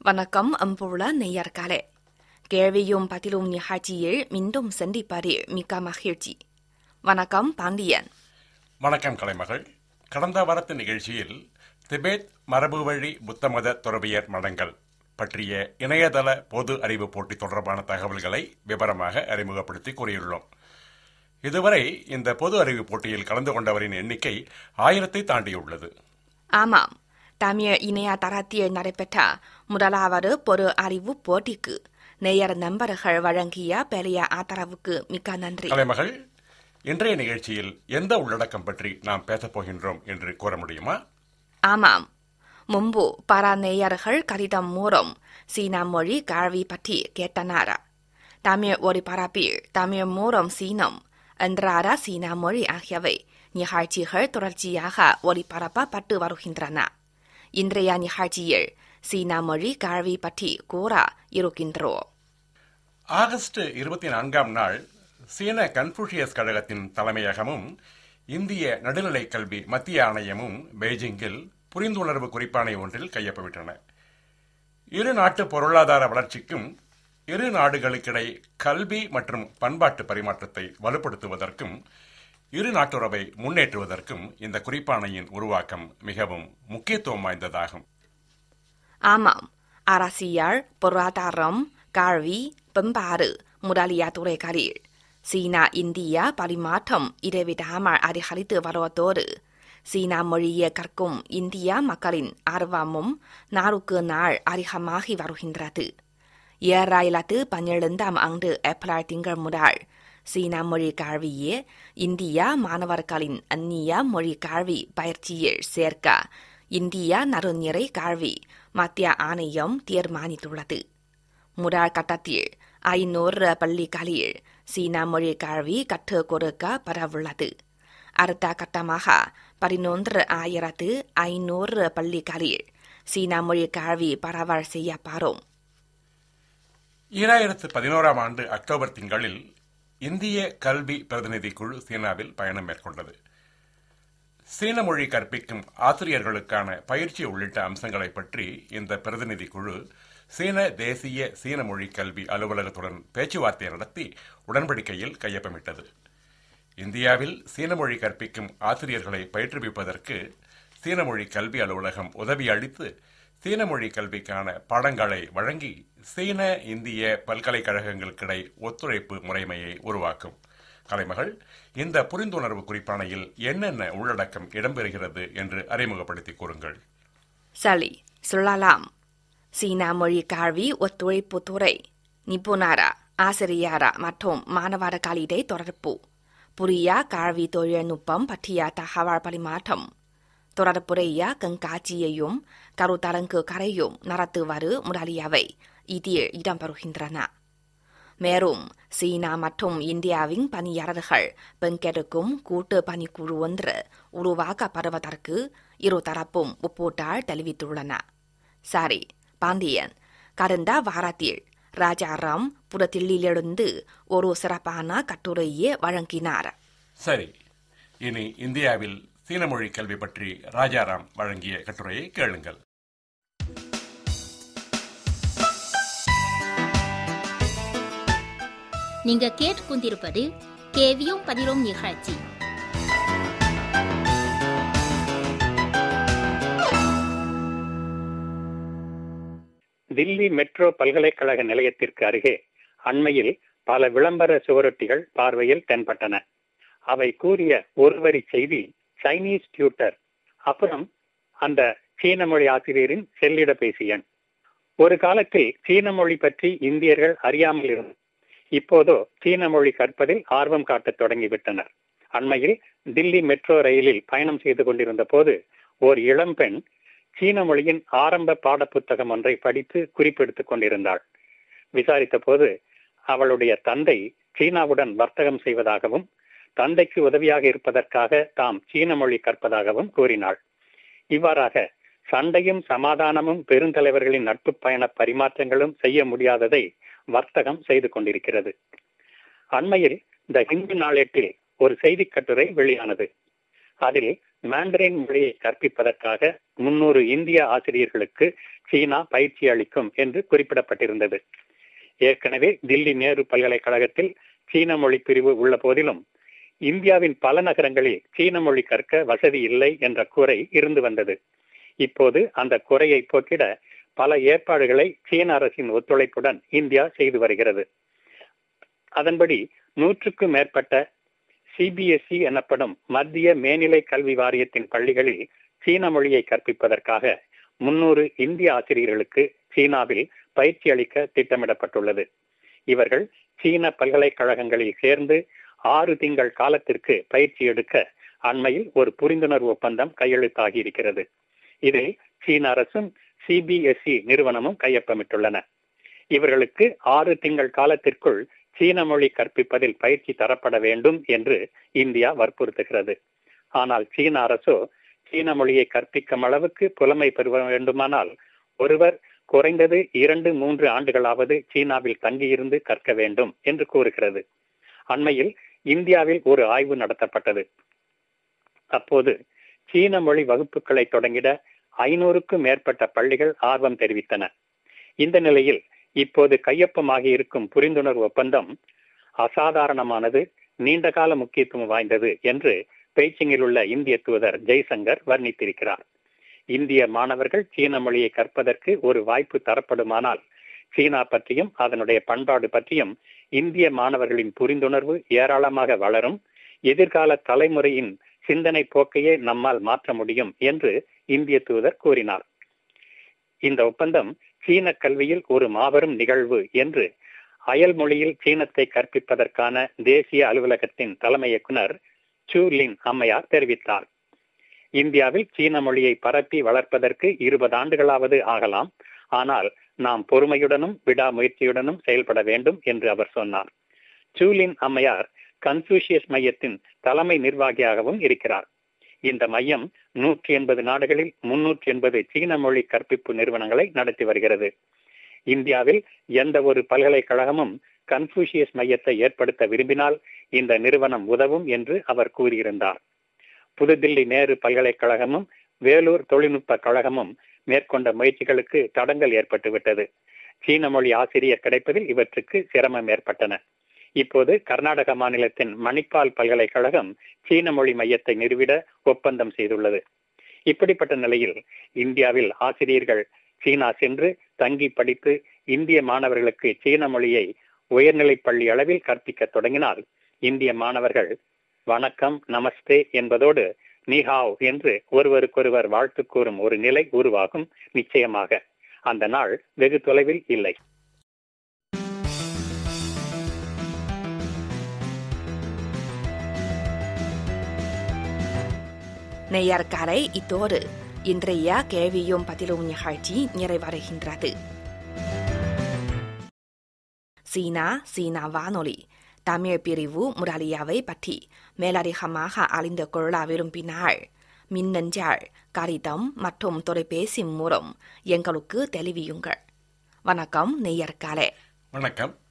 வணக்கம் அம்புள்ள நெய்யர்காலே கேள்வியும் பதிலும் நிகழ்ச்சியில் மீண்டும் சந்திப்பதில் மிக்க மகிழ்ச்சி வணக்கம் பாண்டியன் வணக்கம் கலைமகள் கடந்த வாரத்து நிகழ்ச்சியில் திபேத் மரபு வழி புத்த மத துறவியர் மடங்கள் பற்றிய இணையதள பொது அறிவு போட்டி தொடர்பான தகவல்களை விவரமாக அறிமுகப்படுத்தி கூறியுள்ளோம் இதுவரை இந்த பொது அறிவு போட்டியில் கலந்து கொண்டவரின் எண்ணிக்கை ஆயிரத்தை தாண்டியுள்ளது ஆமாம் தமிழ் இணைய தரத்தில் நடைபெற்ற முதலாவது பொது அறிவு போட்டிக்கு நேயர் நண்பர்கள் வழங்கிய பெரிய ஆதரவுக்கு மிக்க நன்றி கலைமகள் இன்றைய நிகழ்ச்சியில் எந்த உள்ளடக்கம் பற்றி நாம் பேசப் போகின்றோம் என்று கூற முடியுமா ஆமாம் முன்பு பல நேயர்கள் கடிதம் மூலம் சீனா மொழி கல்வி பற்றி கேட்டனர் தமிழ் ஒளிபரப்பில் தமிழ் மூலம் சீனம் அன்றாட சீனா மொழி ஆகியவை நிகழ்ச்சிகள் தொடர்ச்சியாக ஒளிபரப்பப்பட்டு வருகின்றன இன்றைய நிகழ்ச்சியில் சீனா மொழி கல்வி பற்றி கூற இருக்கின்றோம் ஆகஸ்ட் இருபத்தி நான்காம் நாள் சீன கன்ஃபூஷியஸ் கழகத்தின் தலைமையகமும் இந்திய நடுநிலை கல்வி மத்திய ஆணையமும் பெய்ஜிங்கில் புரிந்துணர்வு குறிப்பாணை ஒன்றில் கையொப்பமிட்டன இரு நாட்டு பொருளாதார வளர்ச்சிக்கும் இரு நாடுகளுக்கிடை கல்வி மற்றும் பண்பாட்டு பரிமாற்றத்தை வலுப்படுத்துவதற்கும் இரு நாட்டுறவை முன்னேற்றுவதற்கும் இந்த குறிப்பாணையின் உருவாக்கம் மிகவும் முக்கியத்துவம் வாய்ந்ததாகும் ஆமாம் அரசியல் பொருளாதாரம் கல்வி பண்பாடு முதலிய துறைகளில் சீனா இந்தியா பரிமாற்றம் இடைவிடாமல் அதிகரித்து வருவதோடு சீனா மொழியை கற்கும் இந்திய மக்களின் ஆர்வமும் நாளுக்கு நாள் அதிகமாகி வருகின்றது ஏழாயிரத்து பன்னிரண்டாம் ஆண்டு ஏப்ரல் திங்கள் முதல் சீனா மொழி கல்வியே இந்திய மாணவர்களின் அந்நிய மொழி கல்வி பயிற்சியில் சேர்க்க இந்திய நடுநிறை கல்வி மத்திய ஆணையம் தீர்மானித்துள்ளது முதல் கட்டத்தில் ஐநூறு பள்ளிகளில் சீனா மொழி கல்வி கற்றுக் கொடுக்கப்படவுள்ளது அடுத்த கட்டமாக பதினொன்று ஆயிரத்து ஐநூறு பள்ளிகளில் சீனா மொழி கல்வி பரவல் செய்யப்படும் ஈராயிரத்து பதினோராம் ஆண்டு அக்டோபர் திங்களில் இந்திய கல்வி பிரதிநிதி குழு சீனாவில் பயணம் மேற்கொண்டது சீன மொழி கற்பிக்கும் ஆசிரியர்களுக்கான பயிற்சி உள்ளிட்ட அம்சங்களை பற்றி இந்த பிரதிநிதி குழு சீன தேசிய சீன மொழி கல்வி அலுவலகத்துடன் பேச்சுவார்த்தை நடத்தி உடன்படிக்கையில் கையொப்பமிட்டது இந்தியாவில் சீன மொழி கற்பிக்கும் ஆசிரியர்களை பயிற்றுவிப்பதற்கு சீன மொழி கல்வி அலுவலகம் உதவி அளித்து சீன மொழி கல்விக்கான பாடங்களை வழங்கி சீன இந்திய பல்கலைக்கழகங்களுக்கிடை ஒத்துழைப்பு முறைமையை உருவாக்கும் கலைமகள் இந்த புரிந்துணர்வு குறிப்பாணையில் என்னென்ன உள்ளடக்கம் இடம்பெறுகிறது என்று அறிமுகப்படுத்தி கூறுங்கள் சரி சொல்லலாம் சீனா மொழி கல்வி ஒத்துழைப்பு துறை நிபுணர ஆசிரியர மற்றும் மாணவர்களிடையே தொடர்பு புதிய கல்வி தொழில்நுட்பம் பற்றிய தகவல் பரிமாற்றம் தொடர்புடைய கண்காட்சியையும் கருத்தரங்கு கரையும் நடத்துவது முதலியவை இதில் இடம்பெறுகின்றன மேலும் சீனா மற்றும் இந்தியாவின் பணியாளர்கள் பங்கெடுக்கும் கூட்டு பணிக்குழு ஒன்று உருவாக்கப்படுவதற்கு இருதரப்பும் ஒப்புதல் தெரிவித்துள்ளன சரி பாண்டியன் கடந்த வாரத்தில் ராஜாராம் புறத்திலிருந்து ஒரு சிறப்பான கட்டுரையை வழங்கினார் சரி இனி இந்தியாவில் சீன மொழி கல்வி பற்றி ராஜாராம் வழங்கிய கட்டுரையை கேளுங்கள் நீங்க கேட்டுக்கொண்டிருப்பது கேவியும் பதிலும் நிகழ்ச்சி தில்லி மெட்ரோ பல்கலைக்கழக நிலையத்திற்கு அருகே அண்மையில் பல விளம்பர சுவரொட்டிகள் பார்வையில் தென்பட்டன அவை கூறிய ஒருவரி செய்தி சைனீஸ் டியூட்டர் அப்புறம் அந்த சீன மொழி ஆசிரியரின் செல்லிடபேசி எண் ஒரு காலத்தில் சீன மொழி பற்றி இந்தியர்கள் அறியாமல் இருந்தனர் இப்போதோ சீன மொழி கற்பதில் ஆர்வம் காட்டத் தொடங்கிவிட்டனர் அண்மையில் தில்லி மெட்ரோ ரயிலில் பயணம் செய்து கொண்டிருந்த போது ஓர் இளம்பெண் சீன மொழியின் ஆரம்ப பாடப்புத்தகம் ஒன்றை படித்து குறிப்பெடுத்துக் கொண்டிருந்தாள் விசாரித்த போது அவளுடைய தந்தை சீனாவுடன் வர்த்தகம் செய்வதாகவும் தந்தைக்கு உதவியாக இருப்பதற்காக தாம் சீன மொழி கற்பதாகவும் கூறினாள் இவ்வாறாக சண்டையும் சமாதானமும் பெருந்தலைவர்களின் நட்பு பயண பரிமாற்றங்களும் செய்ய முடியாததை வர்த்தகம் செய்து கொண்டிருக்கிறது அண்மையில் த ஹிந்து நாளேட்டில் ஒரு செய்தி கட்டுரை வெளியானது அதில் மாண்டரின் மொழியை கற்பிப்பதற்காக முன்னூறு இந்திய ஆசிரியர்களுக்கு சீனா பயிற்சி அளிக்கும் என்று குறிப்பிடப்பட்டிருந்தது ஏற்கனவே தில்லி நேரு பல்கலைக்கழகத்தில் சீன மொழி பிரிவு உள்ள போதிலும் இந்தியாவின் பல நகரங்களில் சீன மொழி கற்க வசதி இல்லை என்ற குறை இருந்து வந்தது இப்போது அந்த குறையை போக்கிட பல ஏற்பாடுகளை சீன அரசின் ஒத்துழைப்புடன் இந்தியா செய்து வருகிறது அதன்படி நூற்றுக்கும் மேற்பட்ட சிபிஎஸ்இ எனப்படும் மத்திய மேல்நிலை கல்வி வாரியத்தின் பள்ளிகளில் சீன மொழியை கற்பிப்பதற்காக முன்னூறு இந்திய ஆசிரியர்களுக்கு சீனாவில் பயிற்சி அளிக்க திட்டமிடப்பட்டுள்ளது இவர்கள் சீன பல்கலைக்கழகங்களில் சேர்ந்து ஆறு திங்கள் காலத்திற்கு பயிற்சி எடுக்க அண்மையில் ஒரு புரிந்துணர்வு ஒப்பந்தம் கையெழுத்தாகி இருக்கிறது இதில் சீன அரசும் சிபிஎஸ்இ நிறுவனமும் கையொப்பமிட்டுள்ளன இவர்களுக்கு ஆறு திங்கள் காலத்திற்குள் சீன மொழி கற்பிப்பதில் பயிற்சி தரப்பட வேண்டும் என்று இந்தியா வற்புறுத்துகிறது ஆனால் சீன அரசோ சீன மொழியை கற்பிக்கும் அளவுக்கு புலமை பெற வேண்டுமானால் ஒருவர் குறைந்தது இரண்டு மூன்று ஆண்டுகளாவது சீனாவில் தங்கியிருந்து கற்க வேண்டும் என்று கூறுகிறது அண்மையில் இந்தியாவில் ஒரு ஆய்வு நடத்தப்பட்டது அப்போது சீன மொழி வகுப்புகளை தொடங்கிட ஐநூறுக்கும் மேற்பட்ட பள்ளிகள் ஆர்வம் தெரிவித்தன இந்த நிலையில் இப்போது கையொப்பமாகி இருக்கும் புரிந்துணர்வு ஒப்பந்தம் அசாதாரணமானது நீண்டகால முக்கியத்துவம் வாய்ந்தது என்று பெய்ஜிங்கில் உள்ள இந்திய தூதர் ஜெய்சங்கர் வர்ணித்திருக்கிறார் இந்திய மாணவர்கள் சீன மொழியை கற்பதற்கு ஒரு வாய்ப்பு தரப்படுமானால் சீனா பற்றியும் அதனுடைய பண்பாடு பற்றியும் இந்திய மாணவர்களின் புரிந்துணர்வு ஏராளமாக வளரும் எதிர்கால தலைமுறையின் சிந்தனை போக்கையே நம்மால் மாற்ற முடியும் என்று இந்திய தூதர் கூறினார் இந்த ஒப்பந்தம் சீன கல்வியில் ஒரு மாபெரும் நிகழ்வு என்று அயல் மொழியில் சீனத்தை கற்பிப்பதற்கான தேசிய அலுவலகத்தின் தலைமை இயக்குனர் சூ லின் அம்மையார் தெரிவித்தார் இந்தியாவில் சீன மொழியை பரப்பி வளர்ப்பதற்கு இருபது ஆண்டுகளாவது ஆகலாம் ஆனால் நாம் பொறுமையுடனும் விடாமுயற்சியுடனும் செயல்பட வேண்டும் என்று அவர் சொன்னார் சூலின் அம்மையார் கன்ஃபூசியஸ் மையத்தின் தலைமை நிர்வாகியாகவும் இருக்கிறார் இந்த மையம் நூற்றி எண்பது நாடுகளில் முன்னூற்றி எண்பது சீன மொழி கற்பிப்பு நிறுவனங்களை நடத்தி வருகிறது இந்தியாவில் எந்த ஒரு பல்கலைக்கழகமும் கன்ஃபூசியஸ் மையத்தை ஏற்படுத்த விரும்பினால் இந்த நிறுவனம் உதவும் என்று அவர் கூறியிருந்தார் புதுதில்லி நேரு பல்கலைக்கழகமும் வேலூர் தொழில்நுட்ப கழகமும் மேற்கொண்ட முயற்சிகளுக்கு தடங்கள் ஏற்பட்டுவிட்டது சீன மொழி ஆசிரியர் கிடைப்பதில் இவற்றுக்கு சிரமம் ஏற்பட்டன இப்போது கர்நாடக மாநிலத்தின் மணிப்பால் பல்கலைக்கழகம் சீன மொழி மையத்தை நிறுவிட ஒப்பந்தம் செய்துள்ளது இப்படிப்பட்ட நிலையில் இந்தியாவில் ஆசிரியர்கள் சீனா சென்று தங்கி படித்து இந்திய மாணவர்களுக்கு சீன மொழியை உயர்நிலைப் பள்ளி அளவில் கற்பிக்க தொடங்கினால் இந்திய மாணவர்கள் வணக்கம் நமஸ்தே என்பதோடு நிஹாவ் என்று ஒருவருக்கொருவர் வாழ்த்து கூறும் ஒரு நிலை உருவாகும் நிச்சயமாக அந்த நாள் வெகு தொலைவில் இல்லை நேயர்காலை இத்தோடு இன்றைய கேள்வியும் பதிலும் நிகழ்ச்சி நிறைவடைகின்றது சீனா சீனா வானொலி தமிழ் பிரிவு முரளியாவை பற்றி மேலதிகமாக அறிந்து கொள்ள விரும்பினார் மின்னஞ்சல் கடிதம் மற்றும் தொலைபேசி மூலம் எங்களுக்கு தெரிவியுங்கள் வணக்கம் நேயர்காலே வணக்கம்